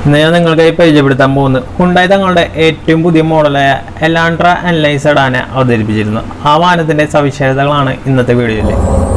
ഇന്ന് ഞാൻ നിങ്ങൾക്കായി പരിചയപ്പെടുത്താൻ പോകുന്നത് ഹുണ്ടായി തങ്ങളുടെ ഏറ്റവും പുതിയ മോഡലായ എലാൻട്ര അനലൈസ് സെഡാനെ അവതരിപ്പിച്ചിരുന്നു ആ വാഹനത്തിന്റെ സവിശേഷതകളാണ് ഇന്നത്തെ വീഡിയോയിൽ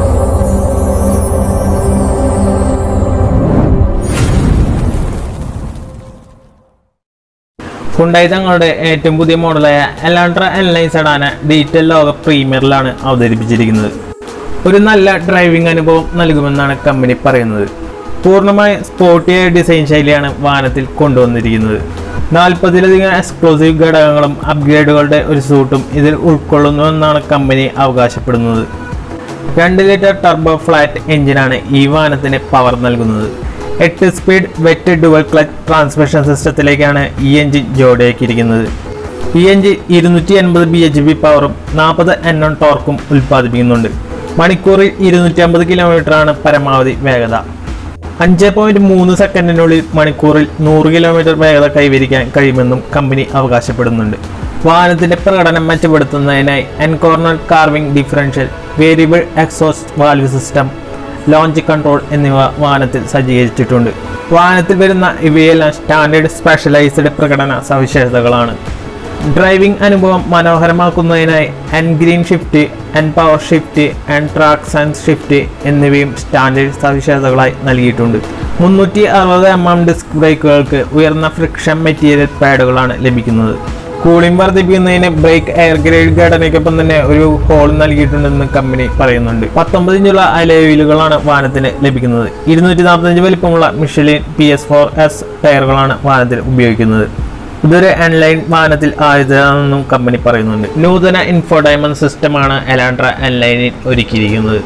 ഹുണ്ടായി തങ്ങളുടെ ഏറ്റവും പുതിയ മോഡലായ എലാൻട്ര അനലൈസ് സെഡാനെ ഡീറ്റെയിൽ ലോക പ്രീമിയറിലാണ് അവതരിപ്പിച്ചിരിക്കുന്നത് ഒരു നല്ല ഡ്രൈവിംഗ് അനുഭവം നൽകുമെന്നാണ് കമ്പനി പറയുന്നത് പൂർണ്ണമായി സ്പോർട്ടിയായ ഡിസൈൻ ശൈലിയാണ് വാഹനത്തിൽ കൊണ്ടുവന്നിരിക്കുന്നത് നാൽപ്പതിലധികം എക്സ്ക്ലൂസീവ് ഘടകങ്ങളും അപ്ഗ്രേഡുകളുടെ ഒരു സൂട്ടും ഇതിൽ ഉൾക്കൊള്ളുന്നുവെന്നാണ് കമ്പനി അവകാശപ്പെടുന്നത് രണ്ട് ലിറ്റർ ടർബോ ഫ്ലാറ്റ് എഞ്ചിനാണ് ഈ വാഹനത്തിന് പവർ നൽകുന്നത് എട്ട് speed wet dual clutch transmission സിസ്റ്റത്തിലേക്കാണ് ഈ എഞ്ചിൻ ജോഡിയാക്കിയിരിക്കുന്നത് ഈ എഞ്ചിൻ ഇരുന്നൂറ്റി എൺപത് ബി എച്ച് പി പവറും നാൽപ്പത് എൻ എം ടോർക്കും ഉൽപ്പാദിപ്പിക്കുന്നുണ്ട് മണിക്കൂറിൽ ഇരുന്നൂറ്റി അമ്പത് കിലോമീറ്ററാണ് പരമാവധി വേഗത അഞ്ച് പോയിന്റ് മൂന്ന് സെക്കൻഡിനുള്ളിൽ മണിക്കൂറിൽ നൂറ് കിലോമീറ്റർ വേഗത കൈവരിക്കാൻ കഴിയുമെന്നും കമ്പനി അവകാശപ്പെടുന്നുണ്ട് വാഹനത്തിന്റെ പ്രകടനം മെച്ചപ്പെടുത്തുന്നതിനായി എൻകോർണൽ carving differential variable exhaust valve system launch control എന്നിവ വാഹനത്തിൽ സജ്ജീകരിച്ചിട്ടുണ്ട് വാഹനത്തിൽ വരുന്ന ഇവയെല്ലാം സ്റ്റാൻഡേർഡ് സ്പെഷ്യലൈസ്ഡ് പ്രകടന സവിശേഷതകളാണ് ഡ്രൈവിംഗ് അനുഭവം മനോഹരമാക്കുന്നതിനായി N green shift N power shift N track sense shift എന്നിവയും സ്റ്റാൻഡേർഡ് സവിശേഷതകളായി നൽകിയിട്ടുണ്ട് മുന്നൂറ്റി അറുപത് എം എം ഡിസ്ക് ബ്രേക്കുകൾക്ക് ഉയർന്ന ഫ്രിക്ഷൻ മെറ്റീരിയൽ പാഡുകളാണ് ലഭിക്കുന്നത് കൂളിംഗ് വർദ്ധിപ്പിക്കുന്നതിന് ബ്രേക്ക് എയർ ഗ്രേഡ് ഘടനയ്ക്കൊപ്പം തന്നെ ഒരു ഹോൾ നൽകിയിട്ടുണ്ടെന്ന് കമ്പനി പറയുന്നുണ്ട് പത്തൊമ്പത് ഇഞ്ചുള്ള അലവീലുകളാണ് വാഹനത്തിന് ലഭിക്കുന്നത് ഇരുന്നൂറ്റി നാൽപ്പത്തഞ്ച് വലിപ്പമുള്ള Michelin P S four S ടയറുകളാണ് വാഹനത്തിൽ ഉപയോഗിക്കുന്നത് ഇതൊരു എൻലൈൻ വാഹനത്തിൽ ആയതാണെന്നും കമ്പനി പറയുന്നുണ്ട് നൂതന ഇൻഫോഡൈമണ്ട് സിസ്റ്റമാണ് എലാൻഡ്ര എൻലൈനിൽ ഒരുക്കിയിരിക്കുന്നത്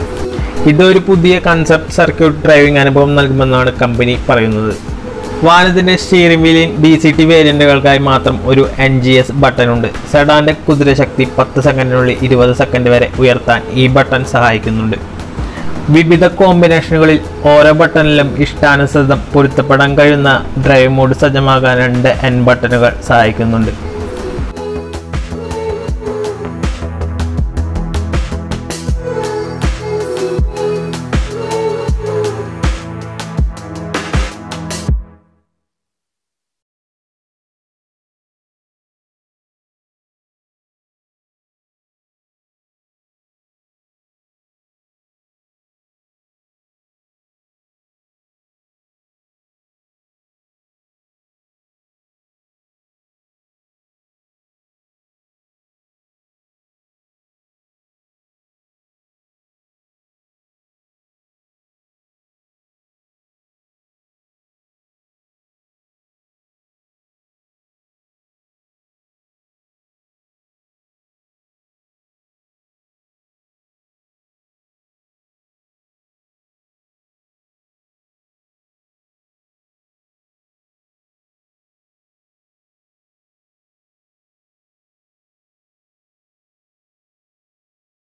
ഇതൊരു പുതിയ കൺസെപ്റ്റ് സർക്യൂട്ട് ഡ്രൈവിംഗ് അനുഭവം നൽകുമെന്നാണ് കമ്പനി പറയുന്നത് വാഹനത്തിന്റെ സ്റ്റിയറിംഗ് വീലിൽ ഡി സി ടി വേരിയന്റുകൾക്കായി മാത്രം ഒരു എൻ ജി എസ് ബട്ടൺ ഉണ്ട് സെഡാന്റെ കുതിരശക്തി പത്ത് സെക്കൻഡിനുള്ളിൽ ഇരുപത് സെക്കൻഡ് വരെ ഉയർത്താൻ ഈ ബട്ടൺ സഹായിക്കുന്നുണ്ട് വിവിധ കോമ്പിനേഷനുകളിൽ ഓരോ ബട്ടണിലും ഇഷ്ടാനുസൃതം പൊരുത്തപ്പെടാൻ കഴിയുന്ന ഡ്രൈവ് മോഡ് സജ്ജമാകാൻ രണ്ട് എൻ ബട്ടണുകൾ സഹായിക്കുന്നുണ്ട്